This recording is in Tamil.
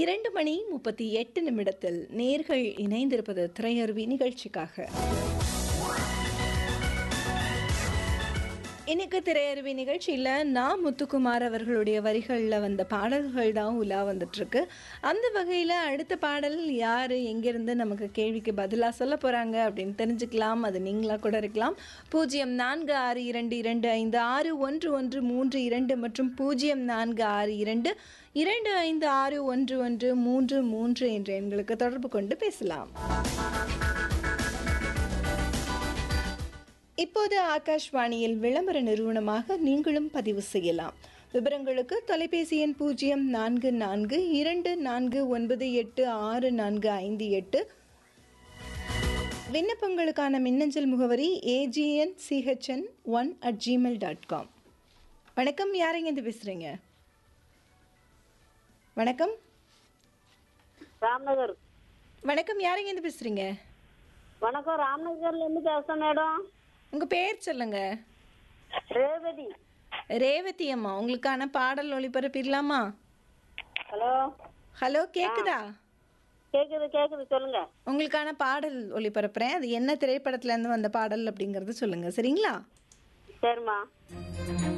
இரண்டு மணி முப்பத்தி எட்டு நிமிடத்தில் நேர்கள் இணைந்திருப்பது திரையருவி நிகழ்ச்சிக்காக இன்னைக்கு திரையருவி நிகழ்ச்சியில் நான் முத்துக்குமார் அவர்களுடைய வரிகளில் வந்த பாடல்கள் தான் உலா வந்துட்டுருக்கு அந்த வகையில் அடுத்த பாடல் யார் எங்கேருந்து நமக்கு கேள்விக்கு பதிலாக சொல்ல போகிறாங்க அப்படின்னு தெரிஞ்சுக்கலாம் அது நீங்களாக கூட இருக்கலாம் பூஜ்ஜியம் நான்கு ஆறு இரண்டு இரண்டு ஐந்து ஆறு ஒன்று ஒன்று மூன்று இரண்டு மற்றும் பூஜ்ஜியம் நான்கு ஆறு இரண்டு இரண்டு ஐந்து ஆறு ஒன்று ஒன்று மூன்று மூன்று என்ற எண்களுக்கு தொடர்பு கொண்டு பேசலாம் இப்போது ஆகாஷ்வாணியில் விளம்பர நிறுவனமாக நீங்களும் பதிவு செய்யலாம் விவரங்களுக்கு தொலைபேசி எண் பூஜ்ஜியம் நான்கு நான்கு இரண்டு நான்கு ஒன்பது எட்டு ஆறு நான்கு ஐந்து எட்டு விண்ணப்பங்களுக்கான மின்னஞ்சல் முகவரி AGN CHN one at Gmail dot com வணக்கம் யாரைங்கேருந்து பேசுகிறீங்க வணக்கம் ராம்நகர் வணக்கம் யாரைங்கேருந்து பேசுகிறீங்க வணக்கம் ராம்நகர்ல இருந்து பேசுறேன் மேடம் உங்கள் பேர் சொல்லுங்கள் ரேவதி ரேவதி அம்மா உங்களுக்கான பாடல் ஒளிபரப்பிடலாமா ஹலோ ஹலோ கேக்குதா கேக்குது கேக்குது சொல்லுங்க உங்களுக்கான பாடல் ஒளிபரப்புறேன் அது என்ன திரைப்படத்துல இருந்து வந்த பாடல் அப்படிங்கறது சொல்லுங்க சரிங்களா சரிம்மா